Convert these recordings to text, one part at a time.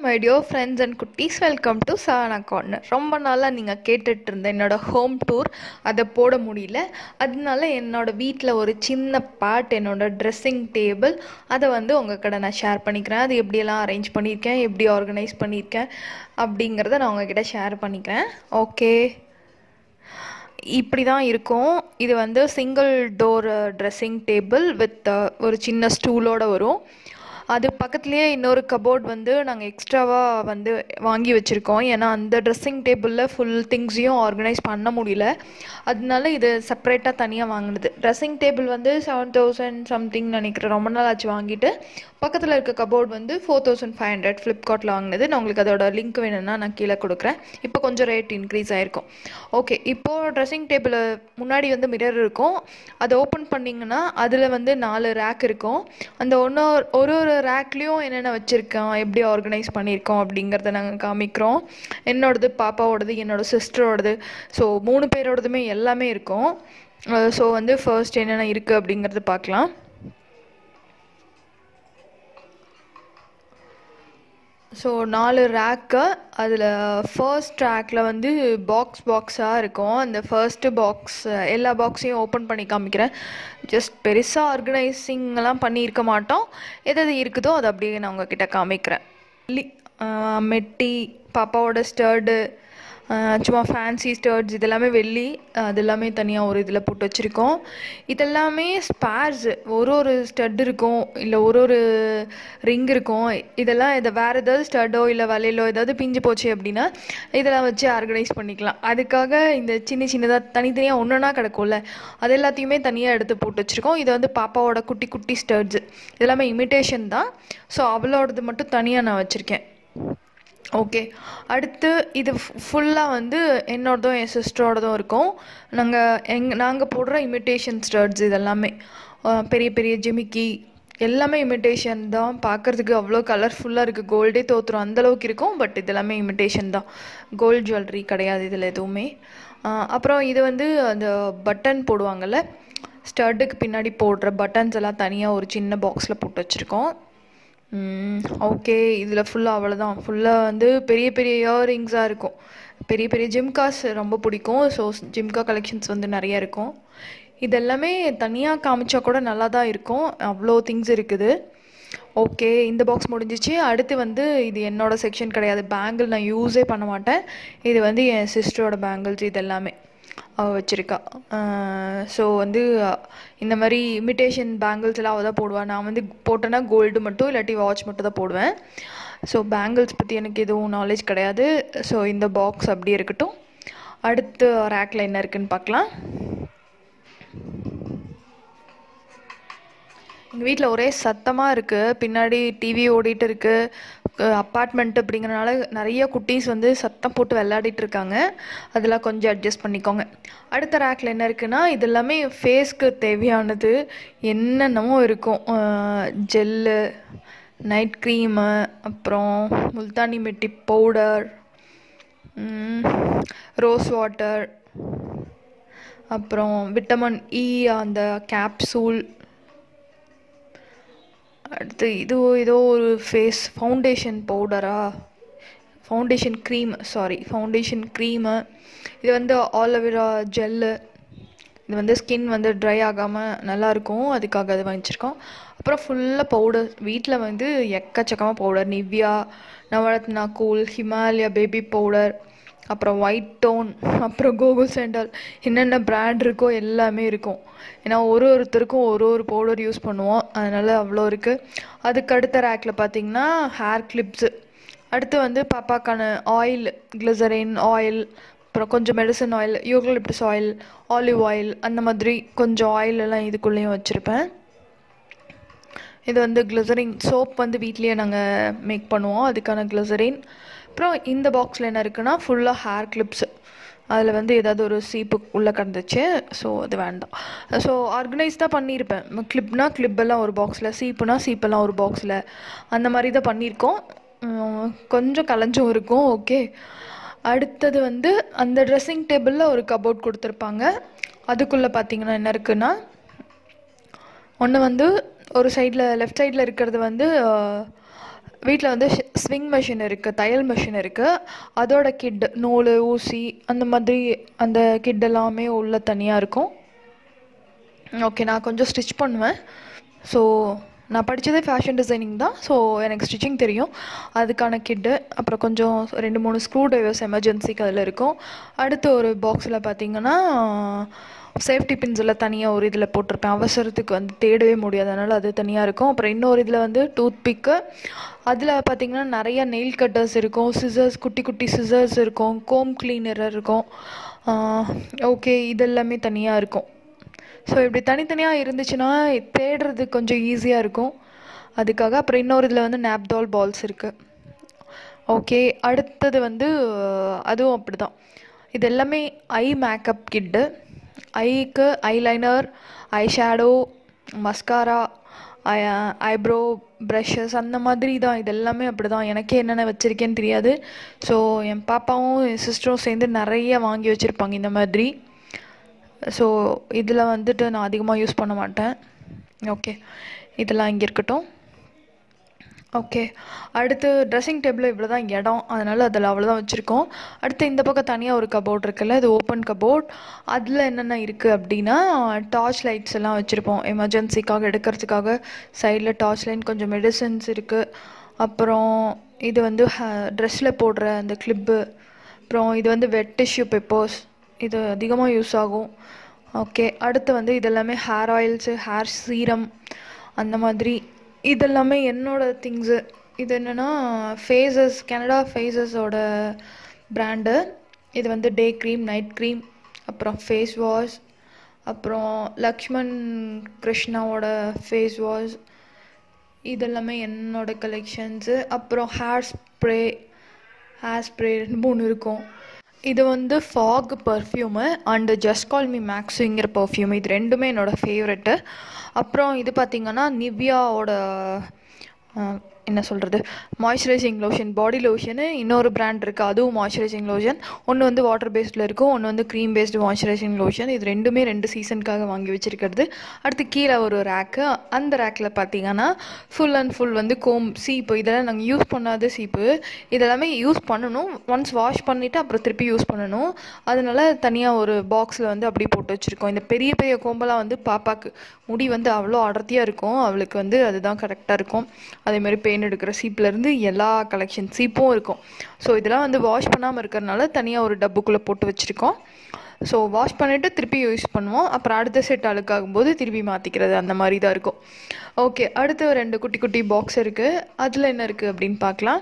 my dear friends and குட்டீஸ் welcome to Sana corner ரொம்ப நாளாக நீங்கள் கேட்டுட்டு இருந்த என்னோட ஹோம் டூர் அதை போட முடியல அதனால என்னோட வீட்டில் ஒரு சின்ன பார்ட் என்னோட ட்ரெஸ்ஸிங் டேபிள் அதை வந்து உங்கள் கடை நான் ஷேர் பண்ணிக்கிறேன் அது எப்படியெல்லாம் அரேஞ்ச் பண்ணியிருக்கேன் எப்படி ஆர்கனைஸ் பண்ணியிருக்கேன் அப்படிங்கிறத நான் உங்ககிட்ட ஷேர் பண்ணிக்கிறேன் ஓகே இப்படி தான் இருக்கும் இது வந்து single door dressing table with ஒரு சின்ன ஸ்டூலோட வரும் அது பக்கத்துலேயே இன்னொரு கபோர்ட் வந்து நாங்கள் எக்ஸ்ட்ராவாக வந்து வாங்கி வச்சுருக்கோம் ஏன்னா அந்த ட்ரெஸ்ஸிங் டேபிளில் ஃபுல் திங்ஸையும் ஆர்கனைஸ் பண்ண முடியல அதனால இது செப்பரேட்டாக தனியாக வாங்கினது ட்ரெஸ்ஸிங் டேபிள் வந்து செவன் தௌசண்ட் சம்திங் நினைக்கிறேன் ரொம்ப நாள் ஆச்சு வாங்கிட்டு பக்கத்தில் இருக்க கபோர்ட் வந்து ஃபோர் தௌசண்ட் ஃபைவ் ஹண்ட்ரட் ஃப்ளிப்கார்ட்டில் வாங்கினது நான் உங்களுக்கு அதோட லிங்க் வேணும்னா நான் கீழே கொடுக்குறேன் இப்போ கொஞ்சம் ரேட் இன்க்ரீஸ் ஆகிருக்கும் ஓகே இப்போது ட்ரெஸ்ஸிங் டேபிள் முன்னாடி வந்து மிரர் இருக்கும் அதை ஓப்பன் பண்ணிங்கன்னா அதில் வந்து நாலு ரேக் இருக்கும் அந்த ஒன்று ஒரு ஒரு ரேக்லேயும் என்னென்ன வச்சுருக்கோம் எப்படி ஆர்கனைஸ் பண்ணியிருக்கோம் அப்படிங்கிறத நாங்கள் காமிக்கிறோம் என்னோடது பாப்பாவோடது என்னோடய சிஸ்டரோடது ஸோ மூணு பேரோடதுமே எல்லாமே இருக்கும் ஸோ வந்து ஃபர்ஸ்ட் என்னென்ன இருக்குது அப்படிங்கிறது பார்க்கலாம் ஸோ நாலு ரேக்கு அதில் ஃபர்ஸ்ட் ரேக்கில் வந்து பாக்ஸ் பாக்ஸாக இருக்கும் அந்த ஃபர்ஸ்ட்டு பாக்ஸ் எல்லா பாக்ஸையும் ஓப்பன் பண்ணி காமிக்கிறேன் ஜஸ்ட் பெருசாக ஆர்கனைசிங்லாம் பண்ணியிருக்க மாட்டோம் எது எது இருக்குதோ அதை அப்படியே நான் உங்ககிட்ட காமிக்கிறேன் லி மெட்டி பாப்பாவோட ஸ்டர்டு சும்மா ஃபேன்சி ஸ்டர்ட்ஸ் இதெல்லாமே வெள்ளி அது எல்லாமே தனியாக ஒரு இதில் போட்டு வச்சுருக்கோம் இதெல்லாமே ஸ்பேர்ஸ் ஒரு ஒரு ஸ்டட் இருக்கும் இல்லை ஒரு ஒரு ரிங் இருக்கும் இதெல்லாம் இதை வேறு ஏதாவது ஸ்டட்டோ இல்லை வலையிலோ ஏதாவது பிஞ்சு போச்சு அப்படின்னா இதெல்லாம் வச்சு ஆர்கனைஸ் பண்ணிக்கலாம் அதுக்காக இந்த சின்ன சின்னதாக தனித்தனியாக ஒன்று ஒன்றா கிடக்கும்ல அது எல்லாத்தையுமே தனியாக எடுத்து போட்டு வச்சுருக்கோம் இது வந்து பாப்பாவோட குட்டி குட்டி ஸ்டர்ட்ஸு இதெல்லாமே இமிட்டேஷன் தான் ஸோ அவளோடது மட்டும் தனியாக நான் வச்சுருக்கேன் ஓகே அடுத்து இது ஃபுல்லாக வந்து என்னோடதும் என் சிஸ்டரோடதும் இருக்கும் நாங்கள் எங் நாங்கள் போடுற இமிட்டேஷன் ஸ்டர்ட்ஸ் இதெல்லாமே பெரிய பெரிய ஜிமிக்கி எல்லாமே இமிட்டேஷன் தான் பார்க்குறதுக்கு அவ்வளோ கலர்ஃபுல்லாக இருக்குது கோல்டே தோற்றுரும் அந்தளவுக்கு இருக்கும் பட் இது எல்லாமே இமிட்டேஷன் தான் கோல்டு ஜுவல்லரி கிடையாது இதில் எதுவுமே அப்புறம் இது வந்து அந்த பட்டன் போடுவாங்கள்ல ஸ்டர்ட்டுக்கு பின்னாடி போடுற பட்டன்ஸ் எல்லாம் தனியாக ஒரு சின்ன பாக்ஸில் போட்டு வச்சுருக்கோம் ஓகே இதில் ஃபுல்லாக அவ்வளோதான் ஃபுல்லாக வந்து பெரிய பெரிய இயரிங்ஸாக இருக்கும் பெரிய பெரிய ஜிம்காஸ் ரொம்ப பிடிக்கும் ஸோ ஜிம்கா கலெக்ஷன்ஸ் வந்து நிறையா இருக்கும் இதெல்லாமே தனியாக காமிச்சா கூட நல்லா தான் இருக்கும் அவ்வளோ திங்ஸ் இருக்குது ஓகே இந்த பாக்ஸ் முடிஞ்சிச்சு அடுத்து வந்து இது என்னோடய செக்ஷன் கிடையாது பேங்கிள் நான் யூஸே பண்ண மாட்டேன் இது வந்து என் சிஸ்டரோட பேங்கிள்ஸ் இது எல்லாமே அவள் வச்சுருக்கா ஸோ வந்து இந்த மாதிரி இமிட்டேஷன் பேங்கிள்ஸ் எல்லாம் அவள் தான் போடுவாள் நான் வந்து போட்டேன்னா கோல்டு மட்டும் இல்லாட்டி வாட்ச் மட்டும் தான் போடுவேன் ஸோ பேங்கிள்ஸ் பற்றி எனக்கு எதுவும் நாலேஜ் கிடையாது ஸோ இந்த பாக்ஸ் அப்படியே இருக்கட்டும் அடுத்து ரேக்கில் என்ன இருக்குன்னு பார்க்கலாம் எங்கள் வீட்டில் ஒரே சத்தமாக இருக்குது பின்னாடி டிவி ஓடிட்டு இருக்குது அப்பார்ட்மெண்ட் அப்படிங்கிறனால நிறைய குட்டீஸ் வந்து சத்தம் போட்டு விளையாடிட்டு இருக்காங்க அதெல்லாம் கொஞ்சம் அட்ஜஸ்ட் பண்ணிக்கோங்க அடுத்த ரேக்கில் என்ன இருக்குன்னா இது எல்லாமே ஃபேஸ்க்கு தேவையானது என்னென்னமோ இருக்கும் ஜெல்லு நைட் க்ரீமு அப்புறம் multani mitti powder rose water அப்புறம் விட்டமின் இ அந்த கேப்சூல் அடுத்து இது ஏதோ ஒரு ஃபேஸ் ஃபவுண்டேஷன் பவுடரா foundation cream sorry foundation cream இது வந்து ஆலோவேரா ஜெல்லு இது வந்து ஸ்கின் வந்து ட்ரை ஆகாமல் நல்லாயிருக்கும் அதுக்காக அது வாங்கிச்சிருக்கோம் அப்புறம் ஃபுல்லாக பவுடர் வீட்டில் வந்து எக்கச்சக்கமாக powder Nivea Navratna cool Himalaya baby powder அப்புறம் ஒயிட் டோன் அப்புறம் கோகுல் சாண்டல் என்னென்ன பிராண்ட் இருக்கோ எல்லாமே இருக்கும் ஏன்னா ஒரு ஒருத்தருக்கும் ஒரு ஒரு பவுடர் யூஸ் பண்ணுவோம் அதனால் அவ்வளோ இருக்குது அதுக்கு அடுத்த ரேக்கில் பார்த்திங்கன்னா ஹேர் கிளிப்ஸு அடுத்து வந்து பாப்பாக்கான ஆயில் கிளிசரின் ஆயில் அப்புறம் கொஞ்சம் medicine oil eucalyptus oil olive oil அந்த மாதிரி கொஞ்சம் ஆயில் எல்லாம் இதுக்குள்ளேயும் வச்சுருப்பேன் இது வந்து கிளிசரின் சோப் வந்து வீட்லேயே நாங்கள் மேக் பண்ணுவோம் அதுக்கான கிளிசரின் அப்புறம் இந்த பாக்ஸில் என்ன இருக்குன்னா ஃபுல்லாக ஹேர் கிளிப்ஸு அதில் வந்து ஏதாவது ஒரு சீப்பு உள்ளே கிடந்துச்சு ஸோ அது வேண்டாம் ஸோ ஆர்கனைஸ் தான் பண்ணியிருப்பேன் கிளிப்னா கிளிப்பெல்லாம் ஒரு பாக்ஸில் சீப்புனா சீப்பெல்லாம் ஒரு பாக்ஸில் அந்த மாதிரி தான் பண்ணியிருக்கோம் கொஞ்சம் கலைஞ்சும் இருக்கும் ஓகே அடுத்தது வந்து அந்த ட்ரெஸ்ஸிங் டேபிளில் ஒரு கபோர்ட் கொடுத்துருப்பாங்க அதுக்குள்ளே பார்த்தீங்கன்னா என்ன இருக்குன்னா ஒன்று வந்து ஒரு சைடில் லெஃப்ட் சைடில் இருக்கிறது வந்து வீட்டில் வந்து ஸ்விங் மிஷின் இருக்குது தையல் மிஷின் இருக்குது அதோட கிட் நூல் ஊசி அந்த மாதிரி அந்த கிட் எல்லாமே உள்ள தனியாக இருக்கும் ஓகே நான் கொஞ்சம் ஸ்டிச் பண்ணுவேன் ஸோ நான் படித்ததே ஃபேஷன் டிசைனிங் தான் ஸோ எனக்கு ஸ்டிச்சிங் தெரியும் அதுக்கான கிட்டு அப்புறம் கொஞ்சம் ரெண்டு மூணு ஸ்க்ரூ ட்ரைவர்ஸ் எமர்ஜென்சிக்கு அதில் இருக்கும் அடுத்து ஒரு பாக்ஸில் பார்த்தீங்கன்னா சேஃப்டி பின்ஸ் எல்லாம் தனியாக ஒரு இதில் போட்டிருப்பேன் அவசரத்துக்கு வந்து தேடவே முடியாது அதனால் அது தனியாக இருக்கும் அப்புறம் இன்னொரு இதில் வந்து டூத் பிக்கு அதில் பார்த்தீங்கன்னா நிறைய நெயில் கட்டர்ஸ் இருக்கும் சிசர்ஸ் குட்டி குட்டி சிசர்ஸ் இருக்கும் கோம் கிளீனர் இருக்கும் ஓகே இதெல்லாமே தனியாக இருக்கும் ஸோ இப்படி தனித்தனியாக இருந்துச்சுன்னா தேடுறது கொஞ்சம் ஈஸியாக இருக்கும் அதுக்காக அப்புறம் இன்னொரு இதில் வந்து நாப்டால் பால்ஸ் இருக்குது ஓகே அடுத்தது வந்து அதுவும் அப்படி தான் இது எல்லாமே ஐ மேக்கப் கிட்டு ஐக்கு eyeliner eye shadow mascara eye eyebrow brushes அந்த மாதிரி தான் இது எல்லாமே அப்படி தான் எனக்கே என்னென்ன வச்சுருக்கேன்னு தெரியாது ஸோ என் பாப்பாவும் என் சிஸ்டரும் சேர்ந்து நிறைய வாங்கி வச்சுருப்பாங்க இந்த மாதிரி ஸோ இதில் வந்துட்டு நான் அதிகமாக யூஸ் பண்ண மாட்டேன் ஓகே இதெல்லாம் இங்கே இருக்கட்டும் ஓகே அடுத்து ட்ரெஸ்ஸிங் டேபிள் இவ்வளோ தான் இடம் அதனால் அதில் அவ்வளோதான் வச்சுருக்கோம் அடுத்து இந்த பக்கம் தனியாக ஒரு கபோர்ட் இருக்குல்ல இது ஓப்பன் கபோர்ட் அதில் என்னென்ன இருக்குது அப்படின்னா டார்ச் லைட்ஸ் எல்லாம் வச்சுருப்போம் எமர்ஜென்சிக்காக எடுக்கிறதுக்காக சைடில் டார்ச் லைட் கொஞ்சம் மெடிசன்ஸ் இருக்குது அப்புறம் இது வந்து ட்ரெஸ்ஸில் போடுற அந்த கிளிப்பு அப்புறம் இது வந்து வெட் டிஷ்யூ பெப்பர்ஸ் இது அதிகமாக யூஸ் ஆகும் ஓகே அடுத்து வந்து இதெல்லாமே ஹேர் ஆயில்ஸு ஹேர் சீரம் அந்த மாதிரி இதெல்லாமே என்னோட திங்ஸு இது என்னென்னா ஃபேஸஸ் கனடா ஃபேஸஸோட பிராண்டு இது வந்து டே க்ரீம் நைட் க்ரீம் அப்புறம் ஃபேஸ் வாஷ் அப்புறம் லக்ஷ்மண் கிருஷ்ணாவோட ஃபேஸ் வாஷ் இதெல்லாமே என்னோட கலெக்ஷன்ஸு அப்புறம் ஹேர் ஸ்ப்ரே ஹேர் ஸ்ப்ரே ரெண்டு மூணு இருக்கும் இது வந்து Fogg perfume and just call me மேக்ஸுங்கிற பர்ஃப்யூம் இது ரெண்டுமே என்னோடய ஃபேவரெட்டு அப்புறம் இது பார்த்திங்கன்னா நிவ்யாவோட என்ன சொல்கிறது மாய்ஸ்சரைசிங் லோஷன் பாடி லோஷனு இன்னொரு பிராண்ட் இருக்குது அதுவும் மாய்ஸ்சரைசிங் லோஷன் ஒன்று வந்து வாட்டர் பேஸ்டில் இருக்கும் ஒன்று வந்து க்ரீம் பேஸ்டு மாய்ஸ்சரைசிங் லோஷன் இது ரெண்டுமே ரெண்டு சீசனுக்காக வாங்கி வச்சுருக்கிறது அடுத்து கீழே ஒரு ரேக்கு அந்த ரேக்கில் பார்த்தீங்கன்னா ஃபுல் அண்ட் ஃபுல் வந்து கோம் சீப்பு இதெல்லாம் நாங்கள் யூஸ் பண்ணாத சீப்பு இதெல்லாமே யூஸ் பண்ணணும் ஒன்ஸ் வாஷ் பண்ணிவிட்டு அப்புறம் திருப்பி யூஸ் பண்ணணும் அதனால தனியாக ஒரு பாக்ஸில் வந்து அப்படி போட்டு வச்சுருக்கோம் இந்த பெரிய பெரிய கோம்பெல்லாம் வந்து பாப்பாக்கு முடி வந்து அவ்வளோ அடர்த்தியாக இருக்கும் அவளுக்கு வந்து அதுதான் கரெக்டாக இருக்கும் அதேமாதிரி பெயின் எடுக்கிற சீப்லேருந்து எல்லா கலெக்ஷன் சீப்பும் இருக்கும் ஸோ இதெல்லாம் வந்து வாஷ் பண்ணாமல் இருக்கிறனால தனியாக ஒரு டப்புக்குள்ளே போட்டு வச்சுருக்கோம் ஸோ வாஷ் பண்ணிவிட்டு திருப்பி யூஸ் பண்ணுவோம் அப்புறம் அடுத்த செட் அழுக்காகும்போது திருப்பி மாற்றிக்கிறது அந்த மாதிரி தான் இருக்கும் ஓகே அடுத்து ரெண்டு குட்டி குட்டி பாக்ஸ் இருக்குது அதில் என்ன இருக்குது அப்படின்னு பார்க்கலாம்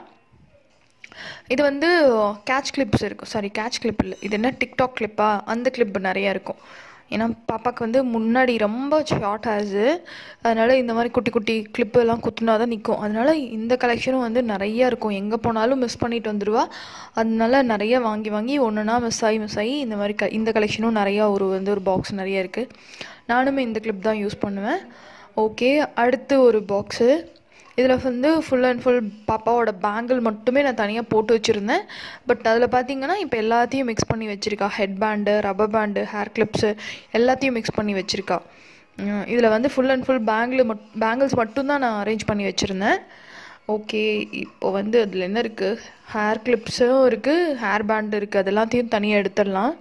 இது வந்து கேட்ச் கிளிப்ஸ் இருக்கும் சாரி கேட்ச் கிளிப் இல்லை இது என்ன டிக்டாக் கிளிப்பா அந்த கிளிப் நிறையா இருக்கும் ஏன்னா பாப்பாவுக்கு வந்து முன்னாடி ரொம்ப ஷார்ட் ஹேர்ஸு அதனால் இந்த மாதிரி குட்டி குட்டி கிளிப்பு எல்லாம் குத்துனா தான் நிற்கும் அதனால் இந்த கலெக்ஷனும் வந்து நிறையா இருக்கும் எங்கே போனாலும் மிஸ் பண்ணிட்டு வந்துடுவா அதனால நிறைய வாங்கி வாங்கி ஒன்றுனா மிஸ் ஆகி மிஸ் ஆகி இந்த மாதிரி க இந்த கலெக்ஷனும் நிறையா ஒரு வந்து ஒரு பாக்ஸ் நிறைய இருக்குது நானுமே இந்த கிளிப் தான் யூஸ் பண்ணுவேன் ஓகே அடுத்து ஒரு பாக்ஸு இதில் வந்து ஃபுல் அண்ட் ஃபுல் பாப்பாவோட பேங்கிள் மட்டுமே நான் தனியாக போட்டு வச்சுருந்தேன் பட் அதில் பார்த்தீங்கன்னா இப்போ எல்லாத்தையும் மிக்ஸ் பண்ணி வச்சுருக்கா head band rubber band hair clips எல்லாத்தையும் மிக்ஸ் பண்ணி வச்சுருக்கா இதில் வந்து ஃபுல் அண்ட் ஃபுல் பேங்கிள் மட் பேங்கிள்ஸ் மட்டும்தான் நான் அரேஞ்ச் பண்ணி வச்சுருந்தேன் ஓகே இப்போ வந்து அதில் என்ன இருக்குது ஹேர் கிளிப்ஸும் இருக்குது ஹேர் பேண்டு இருக்குது அது எல்லாத்தையும் தனியாக எடுத்துடலாம்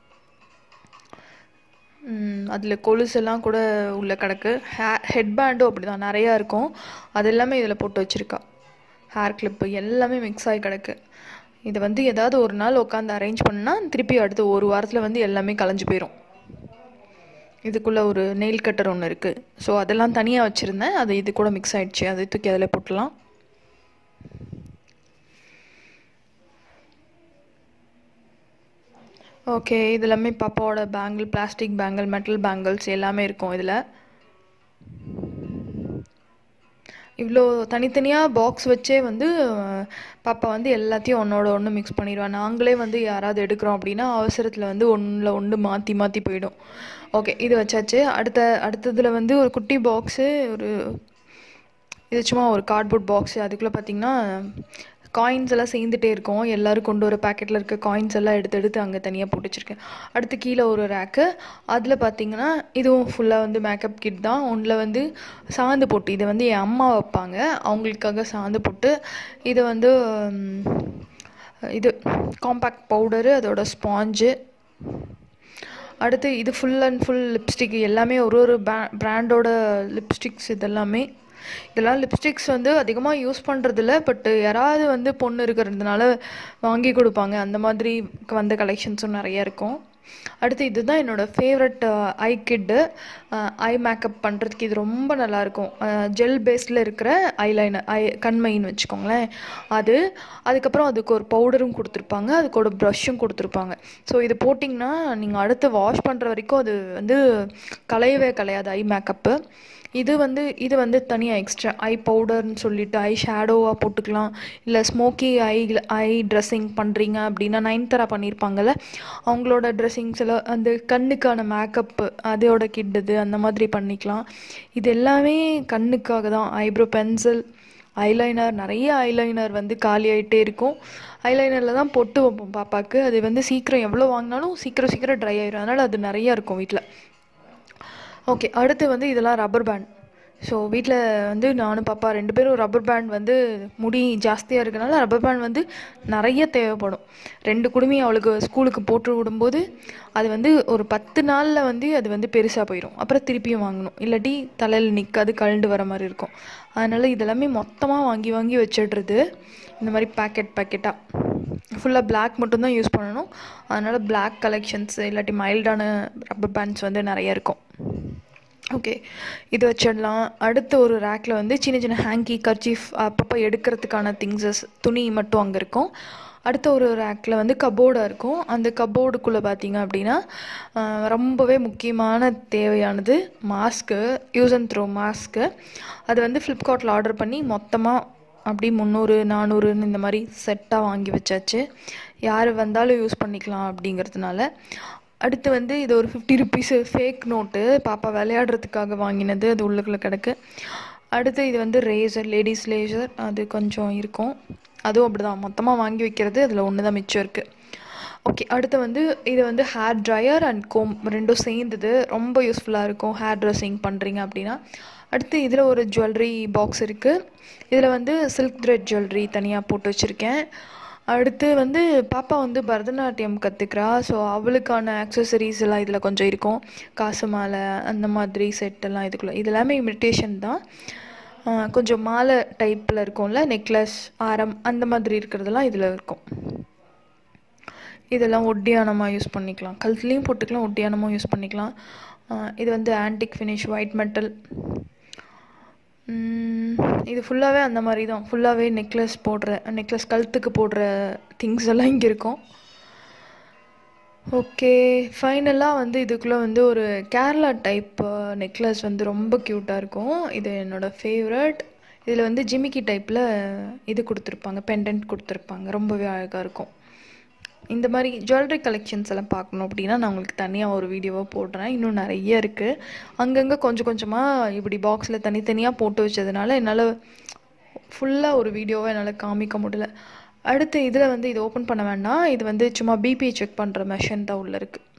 அதில் கொலுசெல்லாம் கூட உள்ளே கிடக்கு ஹே ஹெட் பேண்டும் அப்படி தான் நிறையா இருக்கும் அது எல்லாமே இதில் போட்டு வச்சுருக்கா ஹேர் கிளிப்பு எல்லாமே மிக்ஸ் ஆகி கிடக்கு இதை வந்து ஏதாவது ஒரு நாள் உட்காந்து அரேஞ்ச் பண்ணால் திருப்பி அடுத்து ஒரு வாரத்தில் வந்து எல்லாமே கலைஞ்சு போயிடும் இதுக்குள்ளே ஒரு நெயில் கட்டர் ஒன்று இருக்குது ஸோ அதெல்லாம் தனியாக வச்சுருந்தேன் அது இது கூட மிக்ஸ் ஆகிடுச்சு அதை தூக்கி அதில் போட்டலாம் ஓகே இது எல்லாமே பாப்பாவோட bangle plastic bangle metal bangles எல்லாமே இருக்கும் இதில் இவ்வளோ தனித்தனியாக பாக்ஸ் வச்சே வந்து பாப்பா வந்து எல்லாத்தையும் ஒன்றோட ஒன்று மிக்ஸ் பண்ணிடுவா நாங்களே வந்து யாராவது எடுக்கிறோம் அப்படின்னா அவசரத்தில் வந்து ஒன்றில் ஒன்று மாற்றி மாற்றி போயிடும் ஓகே இது வச்சாச்சு அடுத்த அடுத்ததில் வந்து ஒரு குட்டி பாக்ஸு ஒரு இது சும்மா ஒரு கார்ட்போர்ட் பாக்ஸு அதுக்குள்ளே பார்த்தீங்கன்னா காயின்ஸ் எல்லாம் சேர்ந்துட்டே இருக்கும் எல்லோரும் கொண்டு வர பேக்கெட்டில் இருக்க காயின்ஸ் எல்லாம் எடுத்து எடுத்து அங்கே தனியாக போட்டு வச்சுருக்கேன் அடுத்து கீழே ஒரு ரேக்கு அதில் பார்த்தீங்கன்னா இதுவும் ஃபுல்லாக வந்து மேக்கப் கிட் தான் ஒன்றில் வந்து சாந்து போட்டு இதை வந்து என் அம்மா வைப்பாங்க அவங்களுக்காக சாந்து போட்டு இதை வந்து ம், இது காம்பேக்ட் பவுடரு அதோட ஸ்பாஞ்சு அடுத்து இது ஃபுல் அண்ட் ஃபுல் லிப்ஸ்டிக் எல்லாமே ஒரு ஒரு பிராண்டோட லிப்ஸ்டிக்ஸ் இதெல்லாமே இதெல்லாம் லிப்ஸ்டிக்ஸ் வந்து அதிகமாக யூஸ் பண்ணுறதில்ல பட் யாராவது வந்து பொண்ணு இருக்கிறதுனால வாங்கி கொடுப்பாங்க அந்த மாதிரி வந்த கலெக்ஷன்ஸும் நிறைய இருக்கும் அடுத்து இதுதான் என்னோடய ஃபேவரட் ஐ கிட்டு ஐ மேக்கப் பண்ணுறதுக்கு இது ரொம்ப நல்லாயிருக்கும் ஜெல் பேஸில் இருக்கிற ஐலைனர் ஐ கண்மைன்னு வச்சுக்கோங்களேன் அது அதுக்கப்புறம் அதுக்கு ஒரு பவுடரும் கொடுத்துருப்பாங்க அதுக்கு ஒரு ப்ரஷ்ஷும் கொடுத்துருப்பாங்க ஸோ இது போட்டிங்கன்னா நீங்கள் அடுத்து வாஷ் பண்ணுற வரைக்கும் அது வந்து கலையவே கலையாது ஐ மேக்கப்பு இது வந்து இது வந்து தனியாக எக்ஸ்ட்ரா ஐ பவுடர்னு சொல்லிட்டு ஐ ஷேடோவாக போட்டுக்கலாம் இல்லை ஸ்மோக்கி ஐ ஐ ட்ரெஸ்ஸிங் பண்ணுறீங்க அப்படின்னா நைன்தரா பண்ணியிருப்பாங்கல்ல அவங்களோட ட்ரெஸ்ஸிங்ஸ் எல்லாம் அந்த கண்ணுக்கான மேக்கப்பு அதோட கிட் இது அந்த மாதிரி பண்ணிக்கலாம் இது எல்லாமே கண்ணுக்காக தான் ஐப்ரோ பென்சில் ஐலைனர் நிறைய ஐலைனர் வந்து காலி ஆகிட்டே இருக்கும் ஐலைனரில் தான் பொட்டு வைப்போம் பாப்பாவுக்கு அது வந்து சீக்கிரம் எவ்வளோ வாங்கினாலும் சீக்கிரம் சீக்கிரம் ட்ரை ஆயிடும் அதனால் அது நிறையா இருக்கும் வீட்டில் ஓகே அடுத்து வந்து இதெல்லாம் ரப்பர் பேண்ட் ஸோ வீட்டில் வந்து நானும் பாப்பா ரெண்டு பேரும் ரப்பர் பேண்ட் வந்து முடி ஜாஸ்தியாக இருக்கனால ரப்பர் பேண்ட் வந்து நிறைய தேவைப்படும் ரெண்டு குடுமி அவளுக்கு ஸ்கூலுக்கு போட்டு விடும்போது அது வந்து ஒரு பத்து நாளில் வந்து அது வந்து பெருசாக போயிடும் அப்புறம் திருப்பியும் வாங்கணும் இல்லாட்டி தலையில் நிற்காது கழண்டு வர மாதிரி இருக்கும் அதனால் இதெல்லாமே மொத்தமாக வாங்கி வாங்கி வச்சிடுறது இந்த மாதிரி பேக்கெட் பேக்கெட்டாக ஃபுல்லாக பிளாக் மட்டும்தான் யூஸ் பண்ணணும் அதனால் பிளாக் கலெக்ஷன்ஸ் இல்லாட்டி மைல்டான ரப்பர் பேண்ட்ஸ் வந்து நிறைய இருக்கும் ஓகே இது வச்சிடலாம் அடுத்த ஒரு ரேக்கில் வந்து சின்ன சின்ன ஹேங்கி கர்ச்சீஃப் அப்பப்போ எடுக்கிறதுக்கான திங்ஸஸ் துணி மட்டும் அங்கே இருக்கும் அடுத்த ஒரு ரேக்கில் வந்து கபோர்டாக இருக்கும் அந்த கபோர்டுக்குள்ளே பார்த்தீங்க அப்படின்னா ஆஹ், ரொம்பவே முக்கியமான தேவையானது mask use and throw mask அது வந்து ஃப்ளிப்கார்ட்டில் ஆர்டர் பண்ணி மொத்தமாக அப்படி முந்நூறு நானூறுன்னு இந்த மாதிரி செட்டாக வாங்கி வச்சாச்சு யார் வந்தாலும் யூஸ் பண்ணிக்கலாம் அப்படிங்கிறதுனால அடுத்து வந்து இது ஒரு ஃபிஃப்டி ருபீஸு ஃபேக் நோட்டு பாப்பா விளையாடுறதுக்காக வாங்கினது அது உள்ளுக்குள்ளே கிடக்கு அடுத்து இது வந்து ரேசர் லேடிஸ் லேசர் அது கொஞ்சம் இருக்கும் அதுவும் அப்படி தான் மொத்தமாக வாங்கி வைக்கிறது அதில் ஒன்று தான் மிச்சம் இருக்குது ஓகே அடுத்து வந்து இது வந்து ஹேர் ட்ரையர் அண்ட் கோம் ரெண்டும் சேர்ந்தது ரொம்ப யூஸ்ஃபுல்லாக இருக்கும் ஹேர் ட்ரெஸ்ஸிங் பண்ணுறீங்க அப்படின்னா அடுத்து இதில் ஒரு ஜுவல்லரி பாக்ஸ் இருக்குது இதில் வந்து சில்க் த்ரெட் ஜுவல்லரி தனியாக போட்டு வச்சுருக்கேன் அடுத்து வந்து பாப்பா வந்து பரதநாட்டியம் கற்றுக்கிறா ஸோ அவளுக்கான ஆக்சசரிஸ் எல்லாம் இதில் கொஞ்சம் இருக்கும் காசு மாலை அந்த மாதிரி செட் எல்லாம் இதுக்குள்ளே இது எல்லாமே இமிட்டேஷன் தான் ஆஹ் கொஞ்சம் மாலை டைப்பில் இருக்கும்ல நெக்லஸ் ஆரம் அந்த மாதிரி இருக்கிறதெல்லாம் இதில் இருக்கும் இதெல்லாம் ஒட்டியானமாக யூஸ் பண்ணிக்கலாம் கழுத்துலேயும் போட்டுக்கலாம் ஒட்டியானமாக யூஸ் பண்ணிக்கலாம் ஆஹ் இது வந்து ஆன்டிக் ஃபினிஷ் ஒயிட் மெட்டல் இது ஃபுல்லாகவே அந்த மாதிரி தான் ஃபுல்லாகவே நெக்லஸ் போடுற நெக்லஸ் கழுத்துக்கு போடுற திங்ஸ் எல்லாம் இங்கே இருக்கும் ஓகே ஃபைனலாக வந்து இதுக்குள்ளே வந்து ஒரு கேரளா டைப் நெக்லஸ் வந்து ரொம்ப க்யூட்டாக இருக்கும் இது என்னோடய ஃபேவரட் இதில் வந்து ஜிமிக்கி டைப்பில் இது கொடுத்துருப்பாங்க பெண்டன்ட் கொடுத்துருப்பாங்க ரொம்பவே அழகாக இருக்கும் இந்த மாதிரி ஜுவல்லரி கலெக்ஷன்ஸ் எல்லாம் பார்க்கணும் அப்படின்னா நான் உங்களுக்கு தனியாக ஒரு வீடியோவாக போடுறேன் இன்னும் நிறைய இருக்குது அங்கங்கே கொஞ்சம் கொஞ்சமாக இப்படி பாக்ஸில் தனித்தனியாக போட்டு வச்சதுனால என்னால் ஃபுல்லாக ஒரு வீடியோவை என்னால் காமிக்க முடியல அடுத்து இதில் வந்து இது ஓப்பன் பண்ண வேண்டாம் இது வந்து சும்மா பிபி செக் பண்ணுற மெஷின் தான் உள்ளே இருக்குது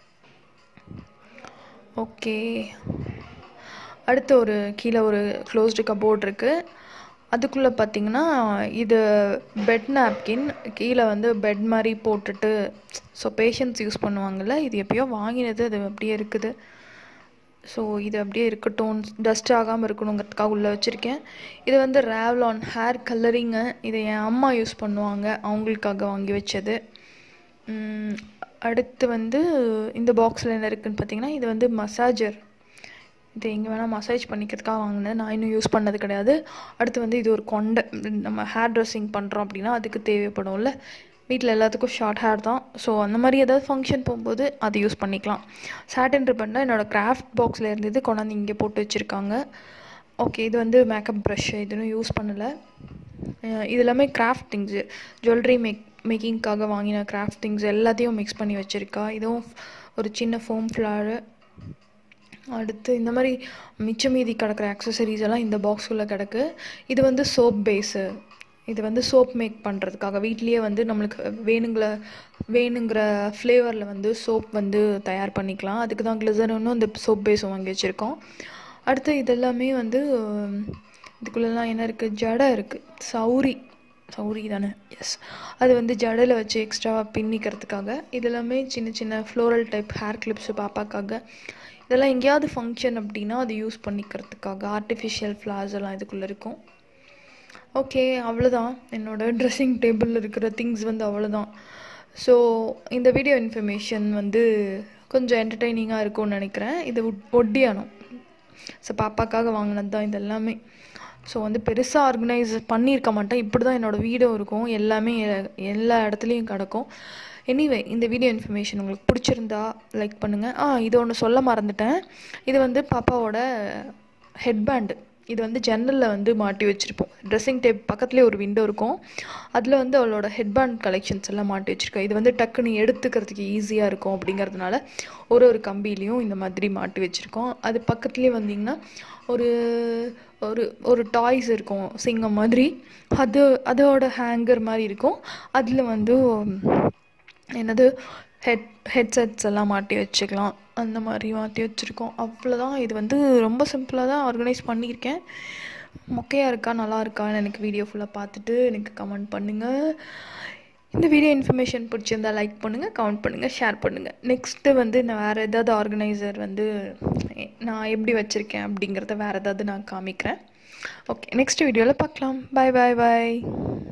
ஓகே அடுத்து ஒரு கீழே ஒரு க்ளோஸ்டு கபோர்ட் இருக்குது அதுக்குள்ளே பார்த்தீங்கன்னா இது பெட் நாப்கின் கீழே வந்து பெட் மாதிரி போட்டுட்டு ஸோ பேஷண்ட்ஸ் யூஸ் பண்ணுவாங்கள்ல இது எப்பயோ வாங்கினது அது அப்படியே இருக்குது ஸோ இது அப்படியே இருக்கட்டும் டஸ்ட் ஆகாமல் இருக்கணுங்கிறதுக்காக உள்ளே வச்சுருக்கேன் இது வந்து ரேவ்லான் ஹேர் கலரிங்கு இதை என் அம்மா யூஸ் பண்ணுவாங்க அவங்களுக்காக வாங்கி வச்சது உம், அடுத்து வந்து இந்த பாக்ஸில் என்ன இருக்குன்னு பார்த்தீங்கன்னா இது வந்து மசாஜர் இது எங்கே வேணால் மசாஜ் பண்ணிக்கிறதுக்காக வாங்கினேன் நான் இன்னும் யூஸ் பண்ணது கிடையாது அடுத்து வந்து இது ஒரு கொண்டை நம்ம ஹேர் ட்ரெஸ்ஸிங் பண்ணுறோம் அப்படின்னா அதுக்கு தேவைப்படும்ல வீட்டில் எல்லாத்துக்கும் ஷார்ட் ஹேர் தான் ஸோ அந்த மாதிரி ஏதாவது ஃபங்க்ஷன் போகும்போது அது யூஸ் பண்ணிக்கலாம் சாட்டின் ரிப்பன் தான் என்னோடய கிராஃப்ட் பாக்ஸில் இருந்தது கொண்டாந்து இங்கே போட்டு வச்சுருக்காங்க ஓகே இது வந்து மேக்கப் ப்ரஷ் இதுன்னு யூஸ் பண்ணலை அஹ் இது எல்லாமே கிராஃப்ட் திங்ஸு ஜுவல்லரி மேக் மேக்கிங்க்காக வாங்கின கிராஃப்ட் திங்ஸ் எல்லாத்தையும் மிக்ஸ் பண்ணி வச்சுருக்கா இதுவும் ஒரு சின்ன ஃபோம் ஃப்ளாரு அடுத்து இந்த மாதிரி மிச்ச மீதி கிடக்கிற அக்சசரிஸ் எல்லாம் இந்த பாக்ஸ்குள்ளே கிடக்கு இது வந்து சோப் பேஸு இது வந்து சோப் மேக் பண்ணுறதுக்காக வீட்லேயே வந்து நம்மளுக்கு வேணுங்கிற வேணுங்கிற ஃப்ளேவரில் வந்து சோப் வந்து தயார் பண்ணிக்கலாம் அதுக்கு தான் கிளிசரனும் இந்த சோப் பேஸும் வாங்கி வச்சுருக்கோம் அடுத்து இதெல்லாமே வந்து இதுக்குள்ளெல்லாம் என்ன இருக்குது ஜடை இருக்குது சௌரி சௌரி தானே எஸ் அது வந்து ஜடையில் வச்சு எக்ஸ்ட்ராவாக பின்னிக்கிறதுக்காக இதெல்லாமே சின்ன சின்ன ஃப்ளோரல் டைப் ஹேர் கிளிப்ஸு பாப்பாக்காக இதெல்லாம் எங்கேயாவது ஃபங்க்ஷன் அப்படின்னா அது யூஸ் பண்ணிக்கிறதுக்காக ஆர்டிஃபிஷியல் ஃப்ளார்ஸ் எல்லாம் இதுக்குள்ளே இருக்கும் ஓகே அவ்வளோதான் என்னோடய ட்ரெஸ்ஸிங் டேபிளில் இருக்கிற திங்ஸ் வந்து அவ்வளோதான் ஸோ இந்த வீடியோ இன்ஃபர்மேஷன் வந்து கொஞ்சம் என்டர்டெய்னிங்காக இருக்கும்னு நினைக்கிறேன் இது ஒட்டியானம் ஸோ பாப்பாக்காக வாங்கினது தான் இது எல்லாமே ஸோ வந்து பெருசாக ஆர்கனைஸ் பண்ணியிருக்க மாட்டேன் இப்படி தான் என்னோடய வீடியோ இருக்கும் எல்லாமே எல்லா இடத்துலையும் கிடக்கும் எனிவே இந்த வீடியோ இன்ஃபர்மேஷன் உங்களுக்கு பிடிச்சிருந்தா லைக் பண்ணுங்கள் ஆ இது ஒன்று சொல்ல மறந்துட்டேன் இது வந்து பாப்பாவோட ஹெட்பேண்டு இது வந்து ஜன்னலில் வந்து மாட்டி வச்சுருப்போம் ட்ரெஸ்ஸிங் டேப் பக்கத்துலேயே ஒரு விண்டோ இருக்கும் அதில் வந்து அவளோட ஹெட்பேண்ட் கலெக்ஷன்ஸ் எல்லாம் மாட்டி வச்சுருக்கேன் இது வந்து டக்குன்னு எடுத்துக்கிறதுக்கு ஈஸியாக இருக்கும் அப்படிங்கிறதுனால ஒரு ஒரு கம்பிலையும் இந்த மாதிரி மாட்டி வச்சுருக்கோம் அது பக்கத்துலேயே வந்திங்கன்னா ஒரு ஒரு ஒரு டாய்ஸ் இருக்கும் சிங்கம் மாதிரி அது அதோட ஹேங்கர் மாதிரி இருக்கும் அதில் வந்து என்னது ஹெட் ஹெட்செட்ஸ் எல்லாம் மாட்டி வச்சுக்கலாம் அந்த மாதிரி மாட்டி வச்சுருக்கோம் அவ்வளோதான் இது வந்து ரொம்ப சிம்பிளாக தான் ஆர்கனைஸ் பண்ணியிருக்கேன் மொக்கையாக இருக்கா நல்லா இருக்கான்னு எனக்கு வீடியோ ஃபுல்லாக பார்த்துட்டு எனக்கு கமெண்ட் பண்ணுங்கள் இந்த வீடியோ இன்ஃபர்மேஷன் பிடிச்சிருந்தா லைக் பண்ணுங்கள் கமெண்ட் பண்ணுங்கள் ஷேர் பண்ணுங்கள் நெக்ஸ்ட்டு வந்து நான் வேறு ஏதாவது ஆர்கனைசர் வந்து நான் எப்படி வச்சுருக்கேன் அப்படிங்கிறத வேறு ஏதாவது நான் காமிக்கிறேன் ஓகே நெக்ஸ்ட் வீடியோவில் பார்க்கலாம் பாய் பாய் பாய்